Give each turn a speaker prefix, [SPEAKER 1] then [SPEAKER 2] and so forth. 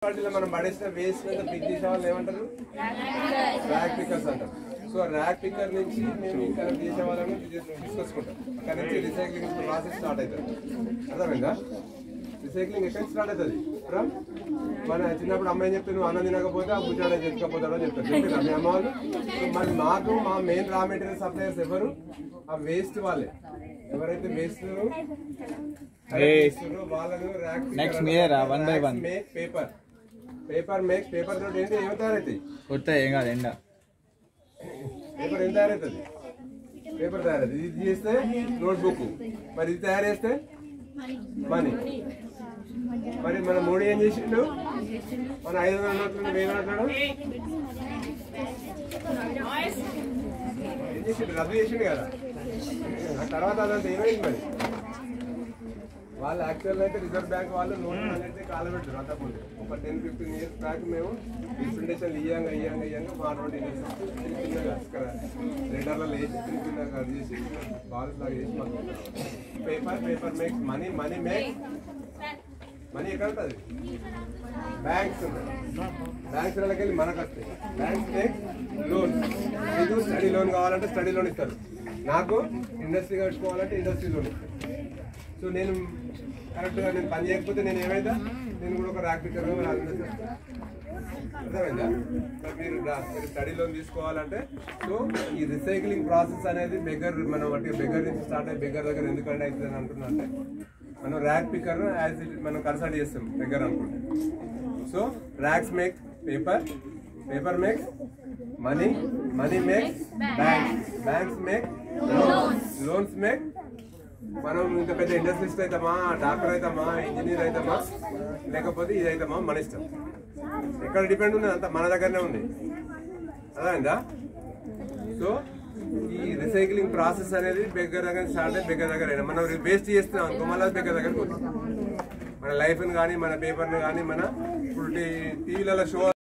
[SPEAKER 1] వాటిలో మనం పడేసిన వేస్ట్ అంతా పిక్ చేసే వాళ్ళు ఏమంటారు ర్యాక్ పికర్స్ అంటారు సో ర్యాక్ పికర్ నుంచి మేము ఈ కలెక్ట్ చేసే వాళ్ళని తీసుకొచ్చుకుంటాం అక్కడ నుంచి రీసైక్లింగ్ ప్రాసెస్ స్టార్ట్ అవుతుంది అర్థమైందా రీసైక్లింగ్ ఎక్కడ స్టార్ట్ అవుతుంది ఫ్రమ్ మన చిన్నప్పుడు అమ్మాయి చెప్తే నువ్వు అన్నం తినకపోతే ఆ బుజ్జాడ చెప్పుకపోతాడో చెప్తారు చెప్పారా మీ అమ్మ వాళ్ళు సో మరి మాకు మా మెయిన్ రా మెటీరియల్ సప్లయర్స్ ఎవరు ఆ వేస్ట్ వాళ్ళే ఎవరైతే వేస్ట్ వాళ్ళను ర్యాక్
[SPEAKER 2] Next మీరే రా, one by one.
[SPEAKER 1] Make paper paper make paper తోటి ఏంటి ఏమి తయారైతాయి
[SPEAKER 2] కొత్త ఏం కాదు ఎండ
[SPEAKER 1] పేపర్ ఏం తయారవుతుంది పేపర్ తయారవుతుంది ఇది చేస్తే నోట్బుక్ మరి ఇది తయారు చేస్తే మనీ మరి మన మోడీ ఏం చేసిండు మన ఐదు వందల నోట్లు వెయ్యి నోట్లు ఏం చేసిండు రద్దు చేసిండు కదా ఆ తర్వాత అదంతా ఏమైంది మరి వాళ్ళు యాక్చువల్ అయితే రిజర్వ్ బ్యాంక్ వాళ్ళు నోట్లు అనేది కాలబెట్టారు అంతకుముందు ఒక టెన్ ఫిఫ్టీన్ ఇయర్స్ బ్యాక్ మేము ప్రెసెంటేషన్ ఇయ్యంగా ఇయ్యంగా ఇయ్యంగా మా అటువంటి లెటర్లలో వేసి చిన్న చిన్నగా అది చేసి బాల్స్ లాగా చేసి మాకు paper paper make money money make money ఎక్కడ ఉంటుంది బ్యాంక్స్ బ్యాంక్స్ వెళ్ళి మనకు వస్తాయి బ్యాంక్స్ మేక్ లోన్ మీకు స్టడీ లోన్ కావాలంటే స్టడీ లోన్ ఇస్తారు నాకు ఇండస్ట్రీ కట్టుకోవాలంటే ఇండస్ట్రీ లోన్ ఇస్తారు సో నేను కరెక్ట్గా నేను పని చేయకపోతే నేను ఏమైందా నేను కూడా ఒక ర్యాక్ పిక్కర్ అర్థమైందా మరి మీరు రా- మీరు స్టడీ లోన్ తీసుకోవాలంటే సో ఈ రీసైక్లింగ్ ప్రాసెస్ అనేది బెగ్గర్ మనం అంటే బెగ్గర్ నుంచి స్టార్ట్ అయ్యి బెగ్గర్ దగ్గర ఎందుకంటే అవుతుంది అని అంటున్నా అంటే మనం ర్యాక్ పిక్కర్ యాజ్ ఇట్ మనం కన్సల్ట్ చేస్తాం బెగ్గర్ అనుకుంటే so racks make paper paper makes money money makes banks banks make loans make మనం ఇంత పెద్ద ఇండస్ట్రియలిస్ట్ అవుతామా డాక్టర్ అవుతామా ఇంజనీర్ అవుతామా లేకపోతే ఇది అవుతామా మన ఇష్టం ఎక్కడ డిపెండ్ ఉంది అంతా మన దగ్గరనే ఉంది అర్థమైందా సో ఈ రీసైక్లింగ్ ప్రాసెస్ అనేది బెగ్గర దగ్గర స్టార్ట్ అయ్యి బెగ్గర దగ్గర అయినా మనం వేస్ట్ చేస్తున్నాం అనుకో మళ్ళీ బెగ్గర దగ్గరకు వస్తుంది మన లైఫ్ని కానీ మన పేపర్ని కానీ మన ఇప్పుడు టీవీలలో షో